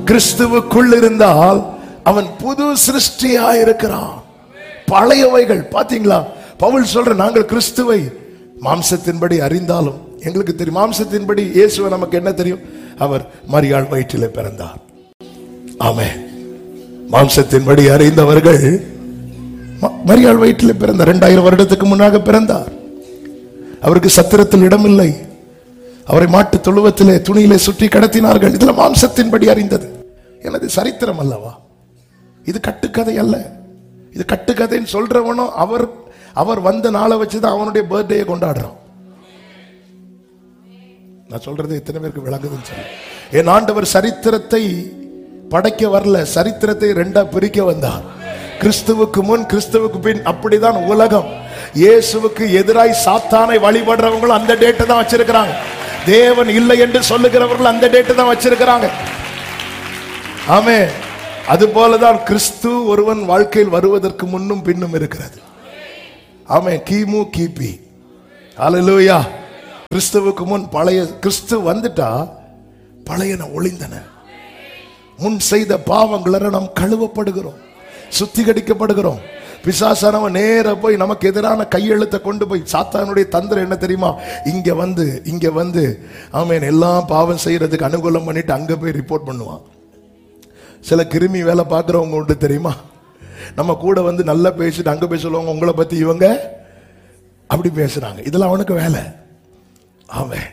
கிறிஸ்துவுக்குள் இருந்தால் அவன் புது சிருஷ்டியா இருக்கிறான் பழையவைகள் பாத்தீங்களா பவுல் சொல்ற நாங்கள் கிறிஸ்துவை மாம்சத்தின்படி அறிந்தாலும் எங்களுக்கு தெரியும் மாம்சத்தின்படி இயேசுவை நமக்கு என்ன தெரியும் அவர் மரியாள் வயிற்றிலே பிறந்தார் ஆமே மாம்சத்தின்படி அறிந்தவர்கள் ம- மரியாள் வயிற்றிலே பிறந்த இரண்டாயிரம் வருடத்துக்கு முன்னாக பிறந்தார் அவருக்கு சத்திரத்தில் இடமில்லை அவரை மாட்டு தொழுவத்திலே துணியிலே சுற்றி கடத்தினார்கள் இதுல மாம்சத்தின்படி அறிந்தது எனது சரித்திரம் அல்லவா இது கட்டுக்கதை அல்ல இது கட்டுக்கதைன்னு சொல்றவனும் அவர் அவர் வந்த நாளை வச்சுதான் அவனுடைய பர்த்டே கொண்டாடுறான் நான் சொல்றது எத்தனை பேருக்கு விளங்குதுன்னு சொல்லி என் ஆண்டவர் சரித்திரத்தை படைக்க வரல சரித்திரத்தை ரெண்டா பிரிக்க வந்தார் கிறிஸ்துவுக்கு முன் கிறிஸ்துவுக்கு பின் அப்படிதான் உலகம் இயேசுவுக்கு எதிராய் சாத்தானை வழிபடுறவங்களும் அந்த டேட்டை தான் வச்சிருக்கிறாங்க தேவன் இல்லை என்று சொல்லுகிறவர்கள் அந்த டேட்டை தான் வச்சிருக்கிறாங்க ஆமே அது போலதான் கிறிஸ்து ஒருவன் வாழ்க்கையில் வருவதற்கு முன்னும் பின்னும் இருக்கிறது ஆமே கிமு கிபி ஹalleluya கிறிஸ்துவுக்கு முன் பழைய கிறிஸ்து வந்துட்டா பழையன ஒளிந்தன முன் செய்த பாவங்களை நாம் கழுவப்படுகிறோம் சுத்திகரிக்கப்படுகிறோம் பிசாசானவன் நேர போய் நமக்கு எதிரான கையெழுத்தை கொண்டு போய் சாத்தானுடைய தந்திரம் என்ன தெரியுமா இங்க வந்து இங்க வந்து ஆமேன் எல்லாம் பாவம் செய்யறதுக்கு அனுகூலம் பண்ணிட்டு அங்க போய் ரிப்போர்ட் பண்ணுவான் சில கிருமி வேலை பார்க்குறவங்க உண்டு தெரியுமா நம்ம கூட வந்து நல்லா பேசிட்டு அங்க போய் சொல்லுவாங்க உங்களை பத்தி இவங்க அப்படி பேசுறாங்க இதெல்லாம் அவனுக்கு வேலை அவன்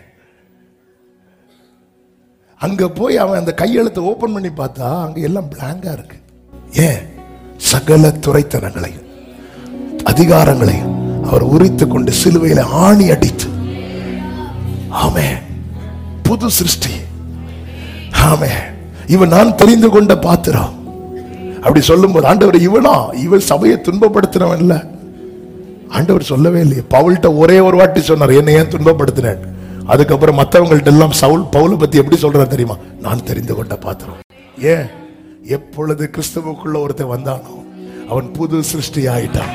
அங்க போய் அவன் அந்த கையெழுத்தை ஓபன் பண்ணி பார்த்தா அங்க எல்லாம் பிளாங்கா இருக்கு ஏன் சகல துறைத்தனங்களையும் அதிகாரங்களையும் அவர் உரித்து கொண்டு சிலுவையில ஆணி அடித்து ஆமே புது சிருஷ்டி ஆமே இவன் நான் தெரிந்து கொண்ட பாத்திரம் அப்படி சொல்லும்போது ஆண்டவர் இவனா இவன் சபையை துன்பப்படுத்தினவன் இல்ல ஆண்டவர் சொல்லவே இல்லையே பவுல்கிட்ட ஒரே ஒரு வாட்டி சொன்னார் என்னை ஏன் துன்பப்படுத்தினேன் அதுக்கப்புறம் மற்றவங்கள்ட்ட எல்லாம் சவுல் பவுலை பத்தி எப்படி சொல்றாரு தெரியுமா நான் தெரிந்து கொண்ட பாத்திரம் ஏன் எப்பொழுது கிறிஸ்துவுக்குள்ள ஒருத்தன் வந்தானோ அவன் புது சிருஷ்டி ஆயிட்டான்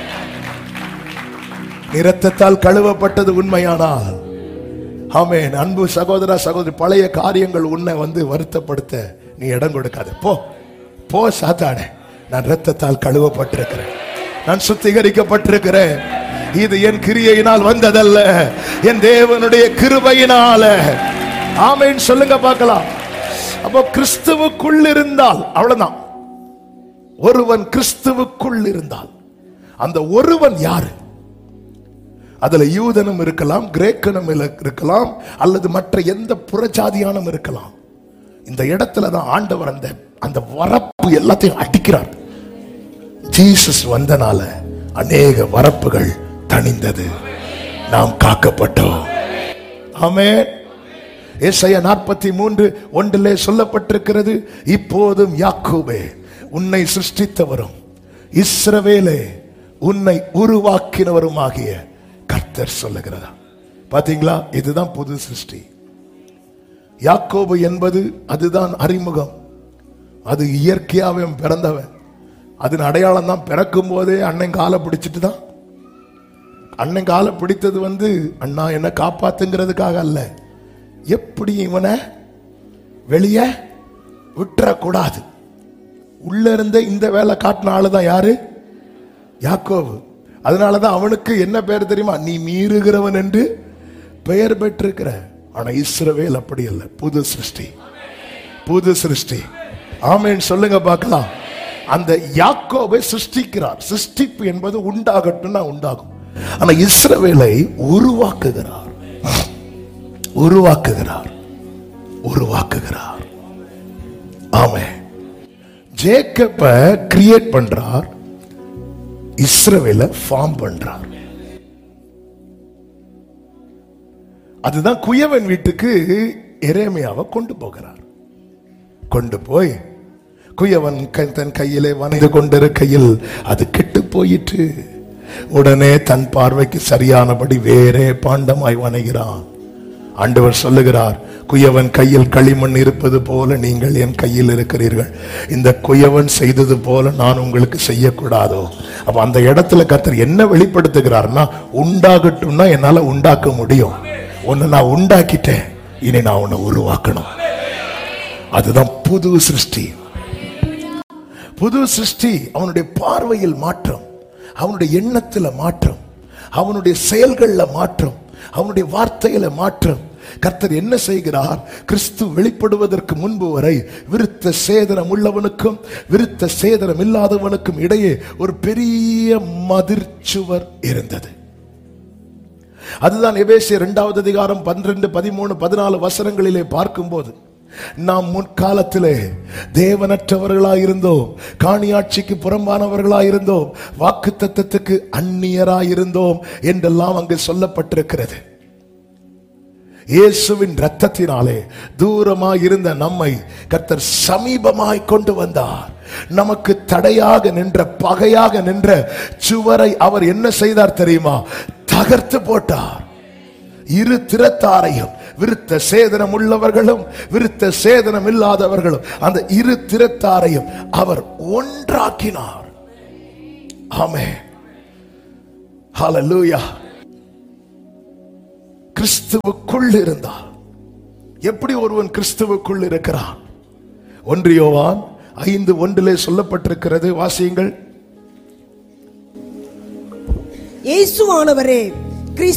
இரத்தத்தால் கழுவப்பட்டது உண்மையானால் ஆமென் அன்பு சகோதர சகோதரி பழைய காரியங்கள் உன்னை வந்து வருத்தப்படுத்த நீ இடம் கொடுக்காத போ போ சாத்தானே நான் இரத்தத்தால் கழுவப்பட்டிருக்கிறேன் நான் சுத்திகரிக்கப்பட்டிருக்கிறேன் இது என் கிரியையினால் வந்ததல்ல என் தேவனுடைய கிருபையினால ஆமென் சொல்லுங்க பார்க்கலாம் அப்போ கிறிஸ்துவுக்குள் இருந்தால் அவ்வளவுதான் ஒருவன் கிறிஸ்துவுக்குள் இருந்தால் அந்த ஒருவன் யாரு அதுல யூதனும் இருக்கலாம் கிரேக்கனும் இல- இருக்கலாம் அல்லது மற்ற எந்த புறஜாதியானும் இருக்கலாம் இந்த இடத்துல தான் ஆண்டவர் அந்த அந்த வரப்பு எல்லாத்தையும் அடிக்கிறார் ஜீசஸ் வந்தனால அநேக வரப்புகள் தணிந்தது நாம் காக்கப்பட்டோம் ஆமே ஏசாயா நாற்பத்தி மூன்று ஒன்றிலே சொல்லப்பட்டிருக்கிறது இப்போதும் யாக்கோபே உன்னை சிருஷ்டித்தவரும் இஸ்ரவேலே உன்னை உருவாக்கினவருமாகிய கர்த்தர் சொல்லுகிறதா பாத்தீங்களா இதுதான் புது சிருஷ்டி யாக்கோபு என்பது அதுதான் அறிமுகம் அது இயற்கையாவே அவன் பிறந்தவன் அதன் அடையாளம் தான் பிறக்கும் போதே அண்ணன் காலை பிடிச்சிட்டு தான் அண்ணன் காலை பிடித்தது வந்து அண்ணா என்ன காப்பாத்துங்கிறதுக்காக அல்ல எப்படி இவனை வெளியே விட்டுறக்கூடாது உள்ள இருந்த இந்த வேலை காட்டின ஆளு தான் யாரு யாக்கோபு அதனாலதான் அவனுக்கு என்ன பெயர் தெரியுமா நீ மீறுகிறவன் என்று பெயர் பெற்றிருக்கிற ஆனா இஸ்ரவேல் அப்படி அல்ல புது சிருஷ்டி புது சிருஷ்டி ஆமென் சொல்லுங்க பார்க்கலாம் அந்த யாக்கோபை சிருஷ்டிக்கிறார் சிருஷ்டிப்பு என்பது உண்டாகட்டும்னா உண்டாகும் ஆனா இஸ்ரவேலை உருவாக்குகிறார் உருவாக்குகிறார் உருவாக்குகிறார் ஆமே ஜேக்கப்ப கிரியேட் பண்றார் இஸ்ரவேல ஃபார்ம் பண்றார் அதுதான் குயவன் வீட்டுக்கு எரேமியாவை கொண்டு போகிறார் கொண்டு போய் குயவன் க- தன் கையிலே வணைந்து கொண்டிருக்கையில் அது கெட்டு போயிற்று உடனே தன் பார்வைக்கு சரியானபடி வேறே பாண்டமாய் வணைகிறான் ஆண்டவர் சொல்லுகிறார் குயவன் கையில் களிமண் இருப்பது போல நீங்கள் என் கையில் இருக்கிறீர்கள் இந்த குயவன் செய்தது போல நான் உங்களுக்கு செய்யக்கூடாதோ அப்ப அந்த இடத்துல கர்த்தர் என்ன வெளிப்படுத்துகிறார்னா உண்டாகட்டும்னா என்னால உண்டாக்க முடியும் உன்னை நான் உண்டாக்கிட்டேன் இனி நான் உன்னை உருவாக்கணும் அதுதான் புது சிருஷ்டி புது சிருஷ்டி அவனுடைய பார்வையில் மாற்றம் அவனுடைய எண்ணத்துல மாற்றம் அவனுடைய செயல்கள்ல மாற்றம் அவனுடைய வார்த்தையில மாற்றம் கர்த்தர் என்ன செய்கிறார் கிறிஸ்து வெளிப்படுவதற்கு முன்பு வரை விருத்த சேதனம் உள்ளவனுக்கும் விருத்த சேதனம் இல்லாதவனுக்கும் இடையே ஒரு பெரிய மதிர்ச்சுவர் இருந்தது அதுதான் எபேசிய இரண்டாவது அதிகாரம் பன்னிரண்டு பதிமூணு பதினாலு வசனங்களிலே பார்க்கும்போது நாம் முற்காலத்திலே தேவனற்றவர்களாயிருந்தோம் காணியாட்சிக்கு புறம்பானவர்களாயிருந்தோம் வாக்கு தத்தத்துக்கு அந்நியராயிருந்தோம் என்றெல்லாம் அங்கு சொல்லப்பட்டிருக்கிறது இயேசுவின் ரத்தத்தினாலே தூரமாய் இருந்த நம்மை கர்த்தர் சமீபமாய் கொண்டு வந்தார் நமக்கு தடையாக நின்ற பகையாக நின்ற சுவரை அவர் என்ன செய்தார் தெரியுமா தகர்த்து போட்டார் இரு திறத்தாரையும் விருத்த சேதனம் உள்ளவர்களும் விருத்த சேதனம் இல்லாதவர்களும் அந்த இரு திறத்தாரையும் அவர் ஒன்றாக்கினார் ஆமே ஹalleluya கிறிஸ்துவுக்குள் இருந்தார் எப்படி ஒருவன் கிறிஸ்துவுக்குள் இருக்கிறான் ஒன்றியோவான் ஐந்து ஒன்றிலே சொல்லப்பட்டிருக்கிறது வாசியுங்கள் இயேசுவானவரே